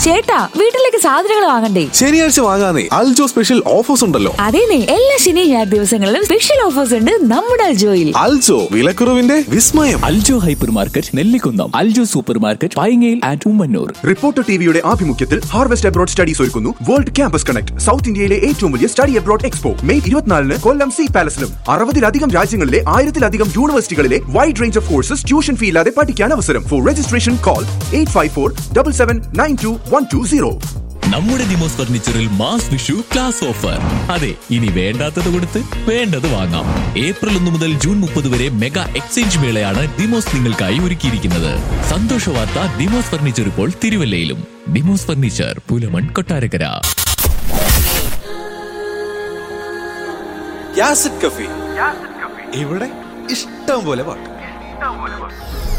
ചേട്ടാ വീട്ടിലേക്ക് സാധനങ്ങൾ വാങ്ങണ്ടേ ശനിയാഴ്ച വാങ്ങാനേ അൽജോ സ്പെഷ്യൽ ഓഫേഴ്സ് ഉണ്ടല്ലോ അതേനെ എല്ലാ ശനി ഞായർ ദിവസങ്ങളിലും സ്പെഷ്യൽ ഓഫേഴ്സ് ഉണ്ട് നമ്മുടെ അൽജോയിൽ അൽജോ വിലക്കുറവിന്റെ വിസ്മയം Aljo hyper market Nellikkunnam Aljo super market പൈങ്ങയിൽ ആൻഡ് ഉമ്മന്നൂർ റിപ്പോർട്ടർ ടിവിയുടെ ആഭിമുഖ്യത്തിൽ ഹാർവെസ്റ്റ് അബ്രോഡ് സ്റ്റഡീസ് ഒരുക്കുന്നു വേൾഡ് ക്യാമ്പസ് കണക്ട് സൗത്ത് ഇന്ത്യയിലെ ഏറ്റവും വലിയ സ്റ്റഡി അബ്രോഡ് എക്സ്പോ മെയ് ഇരുപത്തിനാലിന് കൊല്ലം സി പാലസിലും അറുപതിലധികം രാജ്യങ്ങളിലെ ആയിരത്തിലധികം യൂണിവേഴ്സിറ്റികളിലെ wide range of courses tuition fee ഇല്ലാതെ പഠിക്കാൻ അവസരം for registration call eight five four double seven nine two one two zero നമ്മുടെ ദിമോസ് ഫർണിച്ചറിൽ മാസ് വിഷു ക്ലാസ് ഓഫർ അതെ ഇനി വേണ്ടാത്തത് കൊടുത്ത് വേണ്ടത് വാങ്ങാം ഏപ്രിൽ ഒന്ന് മുതൽ ജൂൺ മുപ്പത് വരെ മെഗാ എക്സ്ചേഞ്ച് മേളയാണ് ദിമോസ് നിങ്ങൾക്കായി ഒരുക്കിയിരിക്കുന്നത് സന്തോഷ വാർത്ത ദിമോസ് ഫർണിച്ചർ ഇപ്പോൾ തിരുവല്ലയിലും ദിമോസ് ഫർണിച്ചർ പുലമൺ കൊട്ടാരക്കര യാസിഡ് കഫി ഇവിടെ ഇഷ്ടം പോലെ പാട്ട്